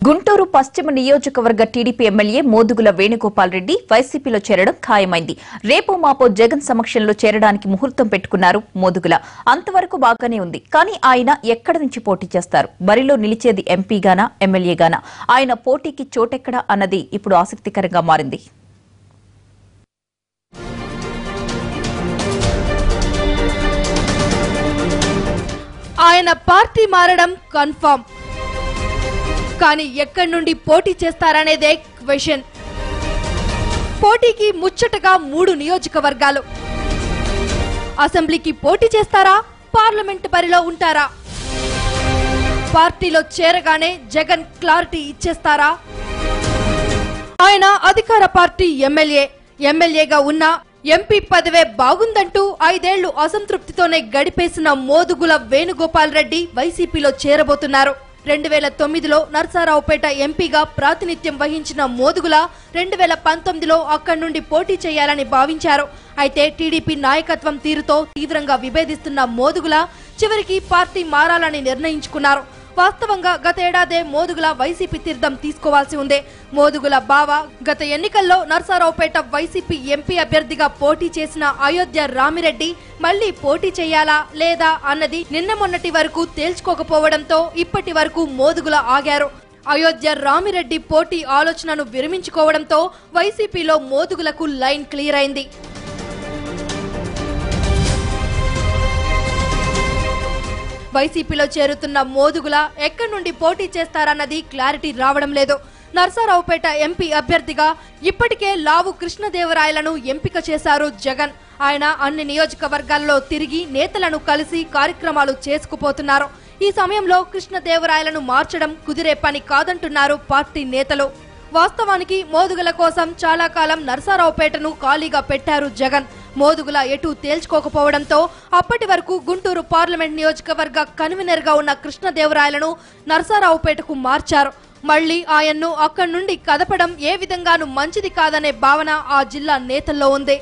గుంటూరు పశ్చిమ నియోజకవర్గ TDP MLA Modugula Venugopal Reddy వైసీపీలో చేరడం ఖాయమైంది రేపు మాపో జగన్ సమక్షంలో చేరడానికి ముహూర్తం పెట్టుకున్నారు మోదుగుల అంతవరకు బాగానే ఉంది కానీ ఆయన ఎక్కడి నుంచి పోటీ చేస్తారు బరిలో నిలిచేది ఎంపీగానా ఎమ్మెల్యేగానా ఆయన పోటీకి చోటెక్కడా అన్నది ఇప్పుడు ఆసక్తికరంగా మారింది ఆయన పార్టీ మారడం కన్ఫర్మ్ కానీ ఎక్కడి నుండి పోటీ చేస్తారనేదే క్వశ్చన్ పోటీకి ముచ్చటగా మూడు నియోజకవర్గాలు అసెంబ్లీకి పోటీ చేస్తారా పార్లమెంట్ బరిలో ఉంటారా పార్టీలో చేరగానే జగన్ క్లారిటీ ఇచ్చేస్తారా ఆయన అధికార పార్టీ ఎమ్మెల్యే ఎమ్మెల్యేగా ఉన్న ఎంపీ పదవే బాగుందంటూ ఐదేళ్లు అసంతృప్తితోనే గడిపేసిన మోదుగుల వేణుగోపాల్ రెడ్డి వైసీపీలో చేరబోతున్నారు రెండు వేల తొమ్మిదిలో నర్సారావుపేట ఎంపీగా ప్రాతినిధ్యం వహించిన మోదుగుల రెండు వేల పంతొమ్మిదిలో అక్కడి నుండి పోటీ చేయాలని భావించారు అయితే టీడీపీ నాయకత్వం తీరుతో తీవ్రంగా విభేదిస్తున్న మోదుగుల చివరికి పార్టీ మారాలని నిర్ణయించుకున్నారు వాస్తవంగా గతేడాదే మోదుగుల వైసీపీ తీర్థం తీసుకోవాల్సి ఉంది మోదుగుల బావ గత ఎన్నికల్లో నర్సారావుపేట వైసీపీ ఎంపీ అభ్యర్థిగా పోటీ చేసిన అయోధ్య రామిరెడ్డి మళ్లీ పోటీ చేయాలా లేదా అన్నది నిన్న మొన్నటి వరకు తేల్చుకోకపోవడంతో ఇప్పటి వరకు మోదుగుల ఆగారు అయోధ్య రామిరెడ్డి పోటీ ఆలోచనను విరమించుకోవడంతో వైసీపీలో మోదుగులకు లైన్ క్లియర్ అయింది వైసీపీలో చేరుతున్న మోదుగుల ఎక్కడి నుండి పోటీ చేస్తారన్నది క్లారిటీ రావడం లేదు నర్సారావుపేట ఎంపీ అభ్యర్థిగా ఇప్పటికే లావు కృష్ణదేవరాయలను ఎంపిక చేశారు జగన్ ఆయన అన్ని నియోజకవర్గాల్లో తిరిగి నేతలను కలిసి కార్యక్రమాలు చేసుకుపోతున్నారు ఈ సమయంలో కృష్ణదేవరాయలను మార్చడం కుదిరే పని కాదంటున్నారు పార్టీ నేతలు వాస్తవానికి మోదుగుల కోసం చాలా కాలం నర్సారావుపేటను ఖాళీగా పెట్టారు జగన్ మోదుగుల ఎటు తేల్చుకోకపోవడంతో అప్పటి వరకు గుంటూరు పార్లమెంట్ నియోజకవర్గ కన్వీనర్ గా ఉన్న కృష్ణదేవరాయలను నర్సారావుపేటకు మార్చారు మళ్లీ ఆయన్ను అక్కడి నుండి కదపడం ఏ విధంగానూ మంచిది కాదనే భావన ఆ జిల్లా నేతల్లో ఉంది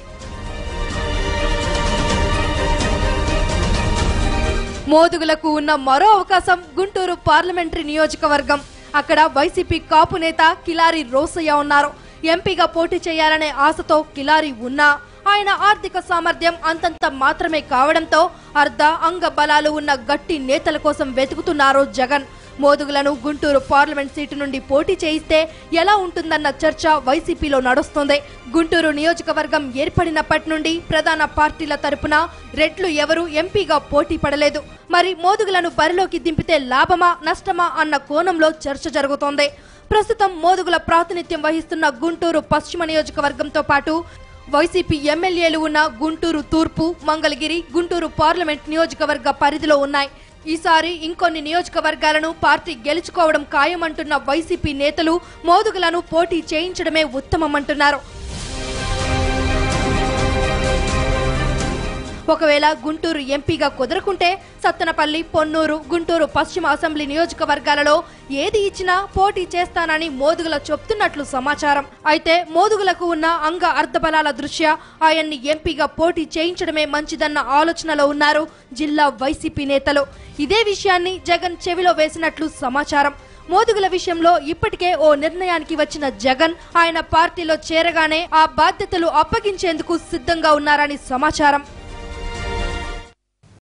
మోదుగులకు ఉన్న మరో అవకాశం గుంటూరు పార్లమెంటరీ నియోజకవర్గం అక్కడ వైసీపీ కాపు నేత కిలారి రోసయ్య ఉన్నారు ఎంపీగా పోటీ చేయాలనే ఆశతో కిలారి ఉన్నా ఆయన ఆర్థిక సామర్థ్యం అంతంత మాత్రమే కావడంతో అర్ధ అంగ బలాలు ఉన్న గట్టి నేతల కోసం వెతుకుతున్నారు జగన్ మోదుగులను గుంటూరు పార్లమెంట్ సీటు నుండి పోటీ చేయిస్తే ఎలా ఉంటుందన్న చర్చ వైసీపీలో నడుస్తోంది గుంటూరు నియోజకవర్గం ఏర్పడినప్పటి నుండి ప్రధాన పార్టీల తరపున రెడ్లు ఎవరూ ఎంపీగా పోటీ పడలేదు మరి మోదుగులను బరిలోకి దింపితే లాభమా నష్టమా అన్న కోణంలో చర్చ జరుగుతోంది ప్రస్తుతం మోదుగుల ప్రాతినిధ్యం వహిస్తున్న గుంటూరు పశ్చిమ నియోజకవర్గంతో పాటు వైసీపీ ఎమ్మెల్యేలు ఉన్న గుంటూరు తూర్పు మంగళగిరి గుంటూరు పార్లమెంట్ నియోజకవర్గ పరిధిలో ఉన్నాయి ఈసారి ఇంకొన్ని నియోజకవర్గాలను పార్టీ గెలుచుకోవడం ఖాయమంటున్న వైసీపీ నేతలు మోదుగులను పోటీ చేయించడమే ఉత్తమమంటున్నారు ఒకవేళ గుంటూరు ఎంపీగా కుదరకుంటే సత్తనపల్లి పొన్నూరు గుంటూరు పశ్చిమ అసెంబ్లీ నియోజకవర్గాలలో ఏది ఇచ్చినా పోటీ చేస్తానని మోదుగుల చెప్తున్నట్లు సమాచారం అయితే మోదుగులకు ఉన్న అంగ అర్ధబలాల దృష్ట్యా ఆయన్ని ఎంపీగా పోటీ చేయించడమే మంచిదన్న ఆలోచనలో ఉన్నారు జిల్లా వైసీపీ నేతలు ఇదే విషయాన్ని జగన్ చెవిలో వేసినట్లు సమాచారం మోదుగుల విషయంలో ఇప్పటికే ఓ నిర్ణయానికి వచ్చిన జగన్ ఆయన పార్టీలో చేరగానే ఆ బాధ్యతలు అప్పగించేందుకు సిద్ధంగా ఉన్నారని సమాచారం